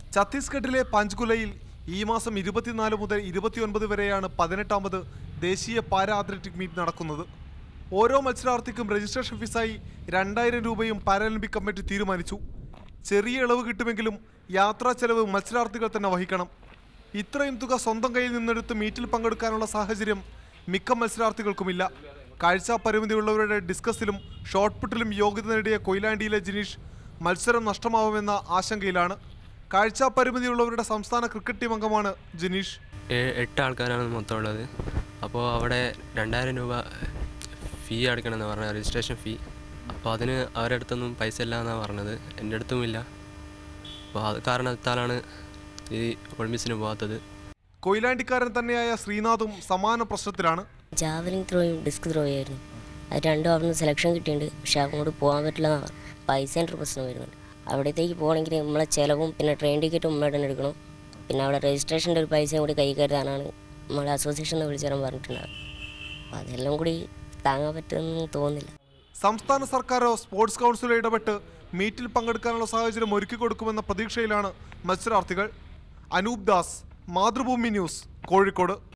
ഛത്തീസ്ഗഡിലെ പഞ്ച്കുലയിൽ ഈ മാസം ഇരുപത്തിനാല് മുതൽ ഇരുപത്തിയൊൻപത് വരെയാണ് പതിനെട്ടാമത് ദേശീയ പാരാ അത്ലറ്റിക് മീറ്റ് നടക്കുന്നത് ഓരോ മത്സരാർത്ഥിക്കും രജിസ്ട്രേഷൻ ഫീസായി രണ്ടായിരം രൂപയും പാരാലിമ്പിക് കമ്മിറ്റി തീരുമാനിച്ചു ചെറിയ ഇളവ് കിട്ടുമെങ്കിലും യാത്രാ ചെലവ് മത്സരാർത്ഥികൾ തന്നെ വഹിക്കണം ഇത്രയും തുക സ്വന്തം കയ്യിൽ നിന്നെടുത്ത് മീറ്റിൽ പങ്കെടുക്കാനുള്ള സാഹചര്യം മിക്ക മത്സരാർത്ഥികൾക്കുമില്ല കാഴ്ച പരിമിതിയുള്ളവരുടെ ഡിസ്കസിലും ഷോട്ട് പുട്ടിലും യോഗ്യത നേടിയ കൊയിലാണ്ടിയിലെ ജിനീഷ് മത്സരം നഷ്ടമാവുമെന്ന ആശങ്കയിലാണ് കാഴ്ച പരിമിതിയുള്ളവരുടെ സംസ്ഥാന ക്രിക്കറ്റ് ടീം അംഗമാണ് ജിനീഷ് ഏ- എട്ട് ആൾക്കാരാണ് മൊത്തം ഉള്ളത് അപ്പോൾ അവിടെ രണ്ടായിരം രൂപ ഫീ അടയ്ക്കണമെന്ന് പറഞ്ഞ രജിസ്ട്രേഷൻ ഫീ അപ്പോൾ അതിന് അവരുടെ അടുത്തൊന്നും പൈസ ഇല്ല എന്നാണ് പറഞ്ഞത് എൻ്റെ അടുത്തും ഇല്ല അപ്പോൾ അത് കാരണത്താലാണ് ഈ ഒളിമ്പിക്സിന് പോകാത്തത് കൊയിലാണ്ടിക്കാരൻ തന്നെയായ ശ്രീനാഥും സമാന പ്രശ്നത്തിലാണ് ജാവലിംഗ് ത്രോയും ഡിസ്ക് ത്രോ ആയിരുന്നു അത് രണ്ടും അവിടെ നിന്ന് സെലക്ഷൻ കിട്ടിയിട്ടുണ്ട് പക്ഷെ അങ്ങോട്ട് പോകാൻ പറ്റില്ല എന്നാണ് പൈസേൻ്റെ ഒരു പ്രശ്നം വരുന്നുണ്ട് അവിടത്തേക്ക് പോകണമെങ്കിൽ നമ്മളെ ചിലവും പിന്നെ ട്രെയിൻ ടിക്കറ്റും നമ്മളെ തന്നെ എടുക്കണം പിന്നെ അവിടെ രജിസ്ട്രേഷൻ്റെ ഒരു പൈസയും കൂടി കൈ കരുതാനാണ് നമ്മളെ അസോസിയേഷൻ വിളിച്ചു തരാൻ പറഞ്ഞിട്ടുണ്ടാകും അപ്പോൾ അതെല്ലാം കൂടി താങ്ങാൻ പറ്റുമെന്ന് തോന്നുന്നില്ല സംസ്ഥാന സർക്കാരോ സ്പോർട്സ് കൗൺസിലോ ഇടപെട്ട് മീറ്റിൽ പങ്കെടുക്കാനുള്ള സാഹചര്യം ഒരുക്കി കൊടുക്കുമെന്ന പ്രതീക്ഷയിലാണ് മത്സരാർത്ഥികൾ അനൂപ് ദാസ് മാതൃഭൂമി ന്യൂസ് കോഴിക്കോട്